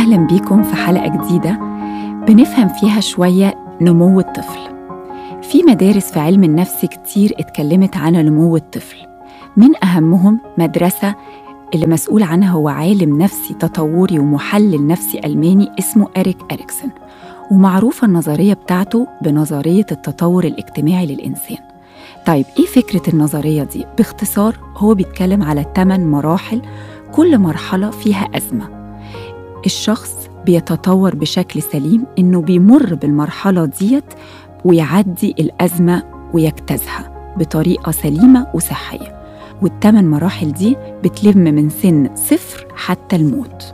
أهلا بيكم في حلقة جديدة بنفهم فيها شوية نمو الطفل في مدارس في علم النفس كتير اتكلمت عن نمو الطفل من أهمهم مدرسة اللي مسؤول عنها هو عالم نفسي تطوري ومحلل نفسي ألماني اسمه إريك إريكسون ومعروفة النظرية بتاعته بنظرية التطور الاجتماعي للإنسان طيب إيه فكرة النظرية دي؟ باختصار هو بيتكلم على 8 مراحل كل مرحلة فيها أزمة الشخص بيتطور بشكل سليم إنه بيمر بالمرحلة ديت ويعدي الأزمة ويجتازها بطريقة سليمة وصحية والثمان مراحل دي بتلم من سن صفر حتى الموت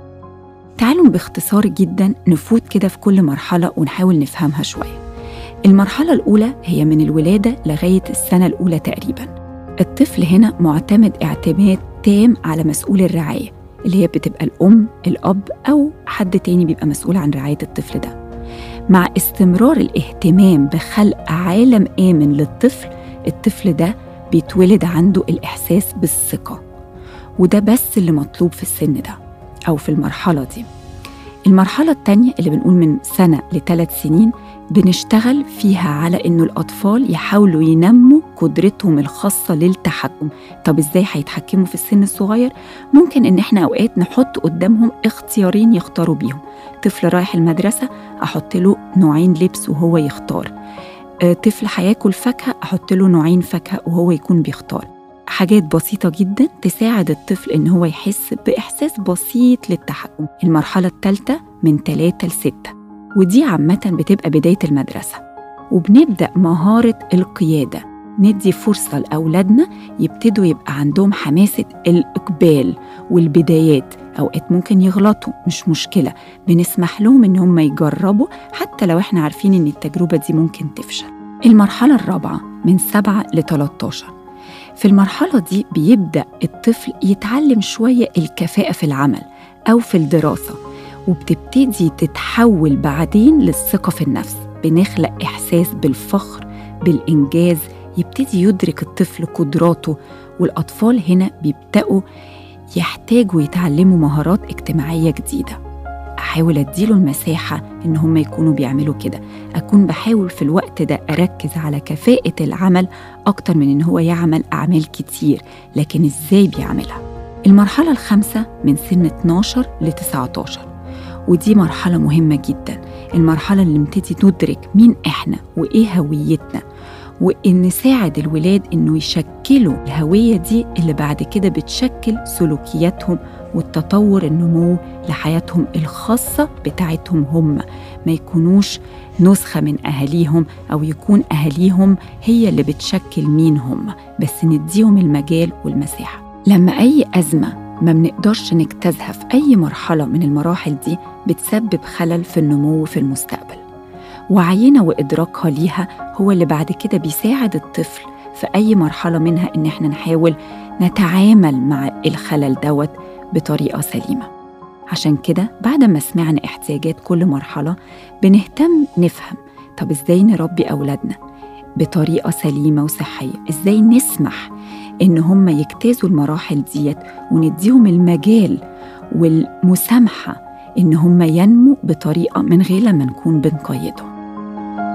تعالوا باختصار جدا نفوت كده في كل مرحلة ونحاول نفهمها شوية المرحلة الأولى هي من الولادة لغاية السنة الأولى تقريبا الطفل هنا معتمد اعتماد تام على مسؤول الرعاية اللي هي بتبقى الأم الأب أو حد تاني بيبقى مسؤول عن رعاية الطفل ده مع استمرار الاهتمام بخلق عالم آمن للطفل الطفل ده بيتولد عنده الإحساس بالثقة وده بس اللي مطلوب في السن ده أو في المرحلة دي المرحلة التانية اللي بنقول من سنة لثلاث سنين بنشتغل فيها على إنه الأطفال يحاولوا ينموا قدرتهم الخاصة للتحكم طب إزاي هيتحكموا في السن الصغير؟ ممكن إن إحنا أوقات نحط قدامهم اختيارين يختاروا بيهم طفل رايح المدرسة أحط له نوعين لبس وهو يختار آه، طفل هياكل فاكهة أحط له نوعين فاكهة وهو يكون بيختار حاجات بسيطة جدا تساعد الطفل إن هو يحس بإحساس بسيط للتحكم المرحلة الثالثة من 3 ل 6 ودي عامة بتبقى بداية المدرسة وبنبدأ مهارة القيادة ندي فرصة لأولادنا يبتدوا يبقى عندهم حماسة الإقبال والبدايات أوقات ممكن يغلطوا مش مشكلة بنسمح لهم إن هم يجربوا حتى لو إحنا عارفين إن التجربة دي ممكن تفشل المرحلة الرابعة من 7 ل 13 في المرحلة دي بيبدأ الطفل يتعلم شوية الكفاءة في العمل أو في الدراسة وبتبتدي تتحول بعدين للثقة في النفس بنخلق إحساس بالفخر بالإنجاز يبتدي يدرك الطفل قدراته والأطفال هنا بيبدأوا يحتاجوا يتعلموا مهارات اجتماعية جديدة أحاول أديله المساحة إن هم يكونوا بيعملوا كده أكون بحاول في الوقت ده أركز على كفاءة العمل أكتر من إن هو يعمل أعمال كتير لكن إزاي بيعملها المرحلة الخامسة من سن 12 ل 19 ودي مرحلة مهمة جدا المرحلة اللي نبتدي ندرك مين إحنا وإيه هويتنا وإن نساعد الولاد إنه يشكلوا الهوية دي اللي بعد كده بتشكل سلوكياتهم والتطور النمو لحياتهم الخاصة بتاعتهم هم ما يكونوش نسخة من أهاليهم أو يكون أهاليهم هي اللي بتشكل مين هم بس نديهم المجال والمساحة لما أي أزمة ما بنقدرش نجتازها في أي مرحلة من المراحل دي بتسبب خلل في النمو في المستقبل وعينا وإدراكها ليها هو اللي بعد كده بيساعد الطفل في أي مرحلة منها إن احنا نحاول نتعامل مع الخلل دوت بطريقة سليمة عشان كده بعد ما سمعنا احتياجات كل مرحلة بنهتم نفهم طب ازاي نربي أولادنا بطريقة سليمة وصحية ازاي نسمح ان هم يجتازوا المراحل ديت ونديهم المجال والمسامحة ان هم ينموا بطريقة من غير لما نكون بنقيدهم